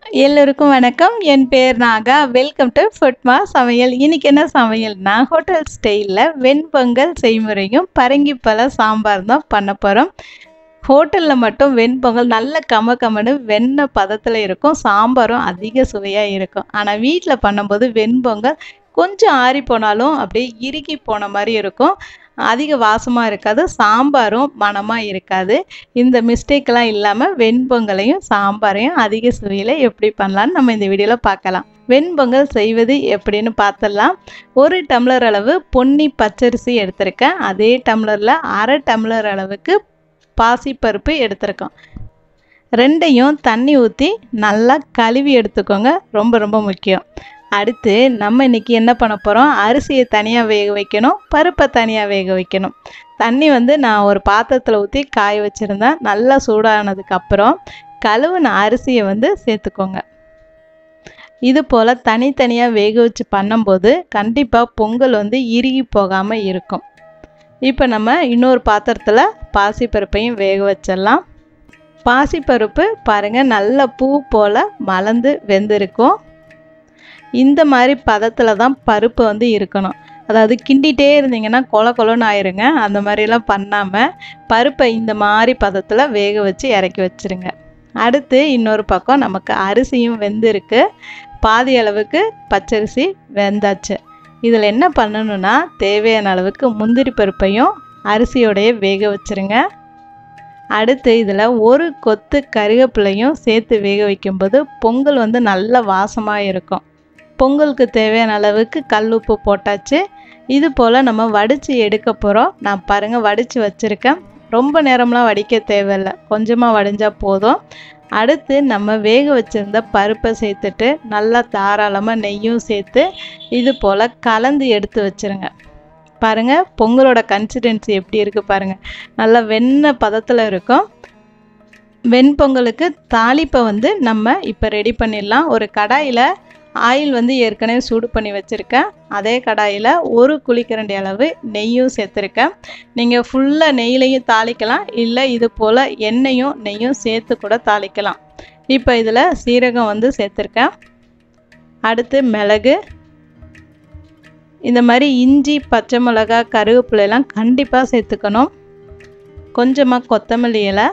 எல்லோருக்கும் வணக்கம் என் பேர் நாகா வெல்கம் டு ஃபுட்மா சமையல் இன்னைக்கு என்ன சமையல்னா ஹோட்டல் ஸ்டைலில் வெண்பொங்கல் செய்முறையும் பரங்கிப்பழ சாம்பார் தான் பண்ண போகிறோம் ஹோட்டலில் மட்டும் வெண்பொங்கல் நல்ல கம கமன்னு வெண்ணெய் பதத்தில் இருக்கும் சாம்பாரும் அதிக சுவையாக இருக்கும் ஆனால் வீட்டில் பண்ணும்போது வெண்பொங்கல் கொஞ்சம் ஆறி போனாலும் அப்படியே இறுகி போன மாதிரி இருக்கும் அதிக வாசமாக இருக்காது சாம்பாரும் மணமாக இருக்காது இந்த மிஸ்டேக்கெல்லாம் இல்லாமல் வெண்பொங்கலையும் சாம்பாரையும் அதிக சுவையில் எப்படி பண்ணலான்னு நம்ம இந்த வீடியோவில் பார்க்கலாம் வெண்பொங்கல் செய்வது எப்படின்னு பார்த்துடலாம் ஒரு டம்ளர் அளவு பொன்னி பச்சரிசி எடுத்திருக்கேன் அதே டம்ளரில் அரை டம்ளர் அளவுக்கு பாசிப்பருப்பு எடுத்திருக்கோம் ரெண்டையும் தண்ணி ஊற்றி நல்லா கழுவி எடுத்துக்கோங்க ரொம்ப ரொம்ப முக்கியம் அடுத்து நம்ம இன்றைக்கி என்ன பண்ண போகிறோம் அரிசியை தனியாக வேக வைக்கணும் பருப்பை தனியாக வேக வைக்கணும் தண்ணி வந்து நான் ஒரு பாத்திரத்தில் ஊற்றி காய வச்சுருந்தேன் நல்லா சூடானதுக்கப்புறம் கழுவுன அரிசியை வந்து சேர்த்துக்கோங்க இது போல் தனித்தனியாக வேக வச்சு பண்ணும்போது கண்டிப்பாக பொங்கல் வந்து இறுகி போகாமல் இருக்கும் இப்போ நம்ம இன்னொரு பாத்திரத்தில் பாசிப்பருப்பையும் வேக வச்சிடலாம் பாசிப்பருப்பு பாருங்கள் நல்ல பூ போல் மலர்ந்து வெந்திருக்கும் இந்த மாதிரி பதத்தில் தான் பருப்பு வந்து இருக்கணும் அதாவது கிண்டிகிட்டே இருந்தீங்கன்னா கொல கொலன்னு ஆயிருங்க அந்த மாதிரிலாம் பண்ணாமல் பருப்பை இந்த மாதிரி பதத்தில் வேக வச்சு இறக்கி வச்சுருங்க அடுத்து இன்னொரு பக்கம் நமக்கு அரிசியும் வெந்திருக்கு பாதி அளவுக்கு பச்சரிசி வெந்தாச்சு இதில் என்ன பண்ணணுன்னா தேவையான அளவுக்கு முந்திரி பருப்பையும் அரிசியோடைய வேக வச்சுருங்க அடுத்து இதில் ஒரு கொத்து கருவேப்பிலையும் சேர்த்து வேக வைக்கும்போது பொங்கல் வந்து நல்ல வாசமாக இருக்கும் பொங்கலுக்கு தேவையான அளவுக்கு கல் உப்பு போட்டாச்சு இது போல் நம்ம வடித்து எடுக்க போகிறோம் நான் பாருங்கள் வடித்து வச்சுருக்கேன் ரொம்ப நேரம்லாம் வடிக்க தேவையில்லை கொஞ்சமாக வடிஞ்சால் போதும் அடுத்து நம்ம வேக வச்சுருந்த பருப்பை சேர்த்துட்டு நல்லா தாராளமாக நெய்யும் சேர்த்து இது போல் கலந்து எடுத்து வச்சுருங்க பாருங்கள் பொங்கலோட கன்சிஸ்டன்சி எப்படி இருக்குது பாருங்கள் நல்லா வெண்ணெய் பதத்தில் இருக்கும் வெண்பொங்கலுக்கு தாளிப்பை வந்து நம்ம இப்போ ரெடி பண்ணிடலாம் ஒரு கடாயில் ஆயில் வந்து ஏற்கனவே சூடு பண்ணி வச்சுருக்கேன் அதே கடாயில் ஒரு குழிக்கரண்டி அளவு நெய்யும் சேர்த்துருக்கேன் நீங்கள் ஃபுல்லாக நெய்யிலையும் தாளிக்கலாம் இல்லை இது போல் எண்ணெயும் நெய்யும் சேர்த்து கூட தாளிக்கலாம் இப்போ இதில் சீரகம் வந்து சேர்த்துருக்கேன் அடுத்து மிளகு இந்த மாதிரி இஞ்சி பச்சை மிளகா கருவேப்பிலையெல்லாம் கண்டிப்பாக சேர்த்துக்கணும் கொஞ்சமாக கொத்தமல்லி இலை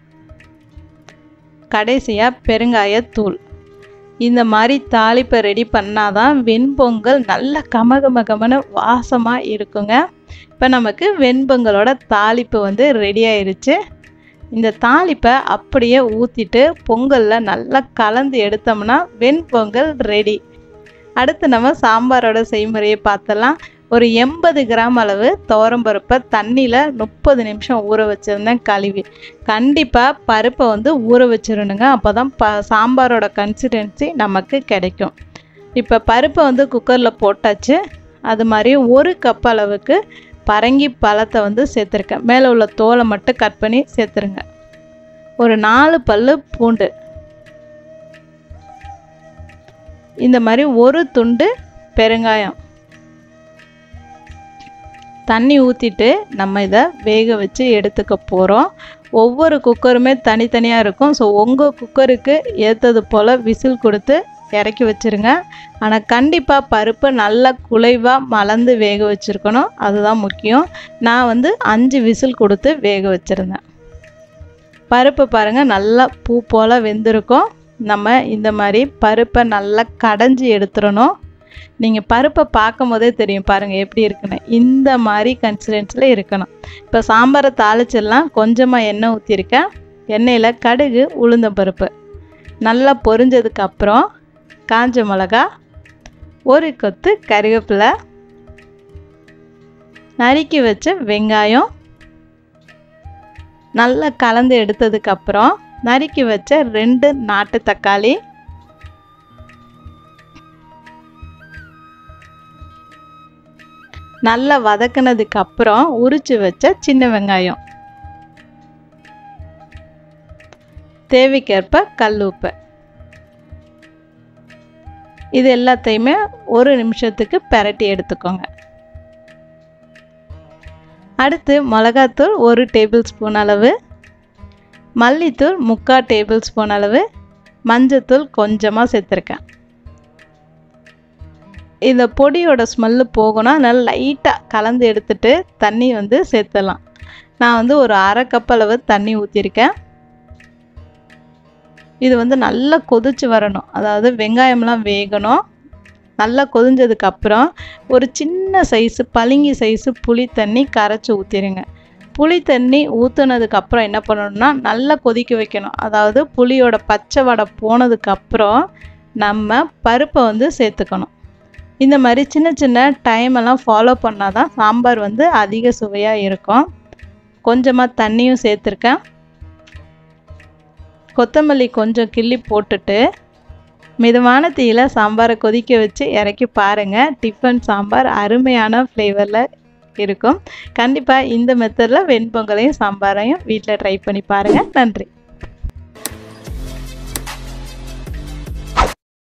கடைசியாக பெருங்காயத்தூள் இந்த மாதிரி தாளிப்பை ரெடி பண்ணால் தான் வெண்பொங்கல் நல்ல கமகமகமன வாசமாக இருக்குங்க இப்போ நமக்கு வெண்பொங்கலோட தாளிப்பு வந்து ரெடி ஆயிடுச்சு இந்த தாளிப்பை அப்படியே ஊற்றிட்டு பொங்கலில் நல்லா கலந்து எடுத்தோம்னா வெண்பொங்கல் ரெடி அடுத்து நம்ம சாம்பாரோட செய்முறையை பார்த்தலாம் ஒரு எண்பது கிராம் அளவு துவரம்பருப்பை தண்ணியில் முப்பது நிமிஷம் ஊற வச்சுருந்தேன் கழுவி கண்டிப்பாக பருப்பை வந்து ஊற வச்சிடணுங்க அப்போ தான் ப சாம்பாரோட கன்சிஸ்டன்சி நமக்கு கிடைக்கும் இப்போ பருப்பை வந்து குக்கரில் போட்டாச்சு அது மாதிரி ஒரு கப் அளவுக்கு பரங்கி பழத்தை வந்து சேர்த்துருக்கேன் மேலே உள்ள தோலை மட்டும் கட் பண்ணி சேர்த்துருங்க ஒரு நாலு பல் பூண்டு இந்த மாதிரி ஒரு துண்டு பெருங்காயம் தண்ணி ஊற்றிட்டு நம்ம இதை வேக வச்சு எடுத்துக்க போகிறோம் ஒவ்வொரு குக்கருமே தனித்தனியாக இருக்கும் ஸோ உங்கள் குக்கருக்கு ஏற்றது போல் விசில் கொடுத்து இறக்கி வச்சுருங்க ஆனால் கண்டிப்பாக பருப்பு நல்லா குலைவாக மலர்ந்து வேக வச்சுருக்கணும் அதுதான் முக்கியம் நான் வந்து அஞ்சு விசில் கொடுத்து வேக வச்சுருந்தேன் பருப்பு பாருங்கள் நல்லா பூ போல் வெந்திருக்கும் நம்ம இந்த மாதிரி பருப்பை நல்லா கடைஞ்சி எடுத்துடணும் நீங்கள் பருப்பை பார்க்கும் போதே தெரியும் பாருங்கள் எப்படி இருக்குன்னு இந்த மாதிரி கன்சிஸ்டன்ஸில் இருக்கணும் இப்போ சாம்பாரை தாளிச்சிடலாம் கொஞ்சமாக எண்ணெய் ஊற்றிருக்கேன் எண்ணெயில் கடுகு உளுந்த பருப்பு நல்லா பொரிஞ்சதுக்கப்புறம் காஞ்ச மிளகா ஒரு கொத்து கருவேப்பிலை நறுக்கி வச்ச வெங்காயம் நல்லா கலந்து எடுத்ததுக்கப்புறம் நறுக்கி வச்ச ரெண்டு நாட்டு தக்காளி நல்லா வதக்கினதுக்கு அப்புறம் உரிச்சு வச்ச சின்ன வெங்காயம் தேவைக்கேற்ப கல் உப்பு இது எல்லாத்தையுமே ஒரு நிமிஷத்துக்கு பெரட்டி எடுத்துக்கோங்க அடுத்து மிளகாத்தூள் ஒரு டேபிள் ஸ்பூன் அளவு மல்லித்தூள் முக்கால் டேபிள் ஸ்பூன் அளவு மஞ்சத்தூள் கொஞ்சமாக சேர்த்துருக்கேன் இந்த பொடியோட ஸ்மெல்லு போகணும் அதனால் லைட்டாக கலந்து எடுத்துட்டு தண்ணி வந்து சேர்த்துடலாம் நான் வந்து ஒரு அரை கப் அளவு தண்ணி ஊற்றிருக்கேன் இது வந்து நல்லா கொதிச்சு வரணும் அதாவது வெங்காயம்லாம் வேகணும் நல்லா கொதிஞ்சதுக்கு அப்புறம் ஒரு சின்ன சைஸு பளிங்கி சைஸு புளி தண்ணி கரைச்சி ஊற்றிடுங்க புளி தண்ணி ஊற்றுனதுக்கு அப்புறம் என்ன பண்ணணும்னா நல்லா கொதிக்க வைக்கணும் அதாவது புளியோட பச்சை வடை போனதுக்கப்புறம் நம்ம பருப்பை வந்து சேர்த்துக்கணும் இந்த மாதிரி சின்ன சின்ன டைம் எல்லாம் ஃபாலோ பண்ணால் தான் சாம்பார் வந்து அதிக சுவையாக இருக்கும் கொஞ்சமாக தண்ணியும் சேர்த்துருக்கேன் கொத்தமல்லி கொஞ்சம் கிள்ளி போட்டுட்டு மிதமான தீயில சாம்பாரை கொதிக்க வச்சு இறக்கி பாருங்கள் டிஃபன் சாம்பார் அருமையான ஃப்ளேவரில் இருக்கும் கண்டிப்பாக இந்த மெத்தடில் வெண்பொங்கலையும் சாம்பாரையும் வீட்டில் ட்ரை பண்ணி பாருங்கள் நன்றி